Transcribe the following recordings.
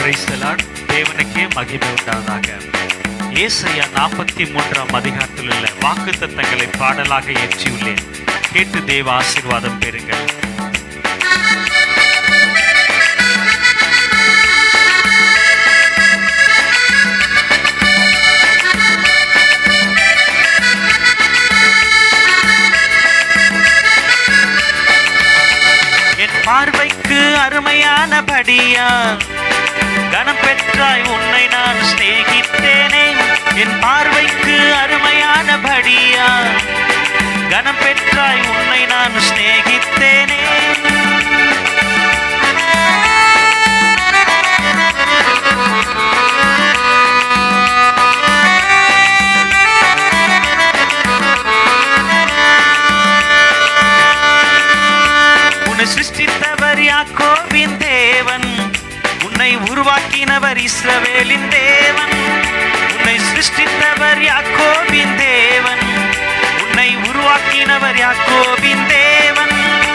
Praise the Lord. தேவனுக்கே மகிமை உண்டாவதாக ஏசையா நாற்பத்தி மூன்றாம் அதிகாரத்தில் உள்ள வாக்கு தத்தங்களை பாடலாக ஏற்றியுள்ளேன் கேட்டு தேவ ஆசீர்வாதம் பெறுங்கள் என் பார்வைக்கு அருமையானபடியா கனம் பெற்றாய் உன்னை நான் சிநேகித்தேனே என் பார்வைக்கு அருமையானபடியா கனம் பெற்றாய் உன்னை நான் சிநேகித்தேனே உன்னை சிருஷ்டித்தவர் யாக்கோபின் தேவன் உன்னை உருவாக்கினவர் இஸ்ரவேலின் தேவன் உன்னை சிருஷ்டித்தவர் யாக்கோபின் தேவன் உன்னை உருவாக்கினவர் யாக்கோபின் தேவன்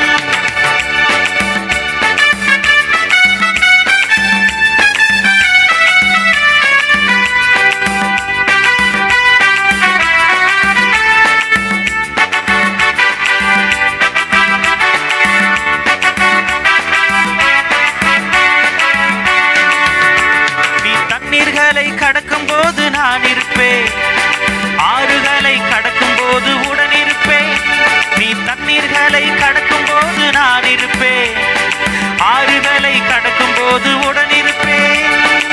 நீ தண்ணீர்களை கடக்கும் போது நான் இருப்பேன் ஆறுகளை கடக்கும் போது உடன் இருப்பேன் நீ தண்ணீர்களை கடக்கும் போது நான் இருப்பேன் ஆறுகளை கடக்கும் போது உடன் இருப்பேன்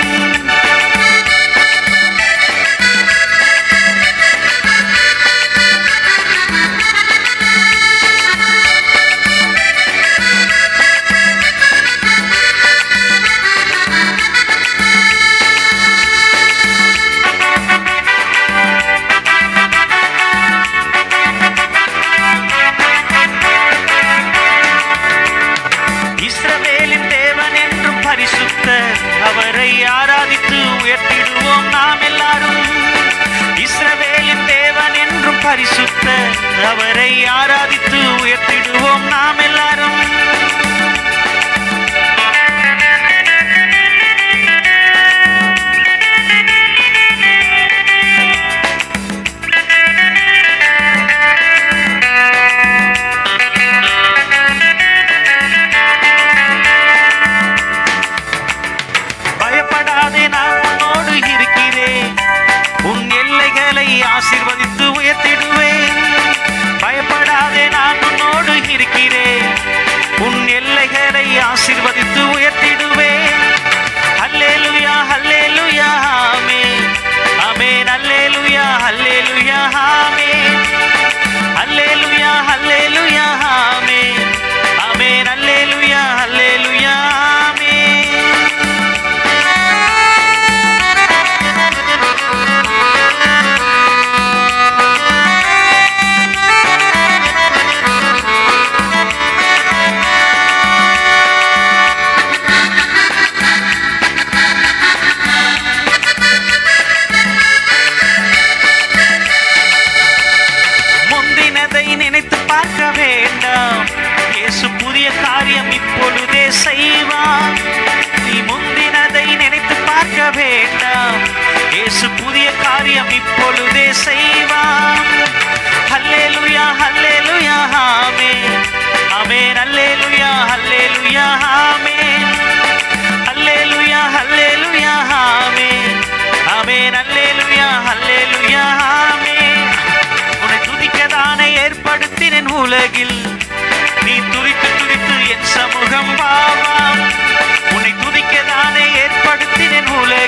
இஸ்ரவேலின் தேவன் என்றும் பரிசுத்தர் அவரை ஆராதித்து உயர்த்திடுவோம் நாம் எல்லாரும் இஸ்ரவேலின் தேவன் என்றும் பரிசுத்தர் அவரை ஆராதித்து உயர்த்திடுவோம் நாம் எல்லாரும் பயப்படாதே நான் உன்னோடு இருக்கிறேன் உன் எல்லைகளை ஆசீர்வதித்து உயர்த்திடுவேன் பயப்படாதே நான் உன்னோடு இருக்கிறேன் உன் எல்லைகளை ஆசீர்வதித்து உயர்த்திடுவேன் அல்லேலுயா அல்லேலுயா ஆமென் ஆமென் அல்லேலுயா அல்லேலுயா ஆமென் அல்லேலுயா அல்லேலுயா ஆமென் ஆமென் அல்லேலுயா அல்லேலுயா ஆமென் முந்தினதை நினைத்து பார்க்க வேண்டாம் இயேசு புதிய காரியம் இப்பொழுதே செய்வார் நீ முந்தினதை நினைத்து பார்க்க வேண்டாம் இயேசு புதிய காரியம் இப்பொழுதே செய்வார் ஹல்லேலூயா ஹல்லேலூயா ஆமென் ஆமென் ஹல்லேலூயா ஹல்லேலூயா ஆமென் ஹல்லேலூயா ஹல்லேலூயா ஆமென் ஆமென் ஹல்லேலூயா ஹல்லேலூயா ஆமென் உன்னை துதிக்கதானே ஏற்படுத்தினேன் உலகில் நீ துதித்து துதித்து என் சமூகம் பாவாம் உன்னை துதிக்கதானே ஏற்படுத்தினேன் உலகில்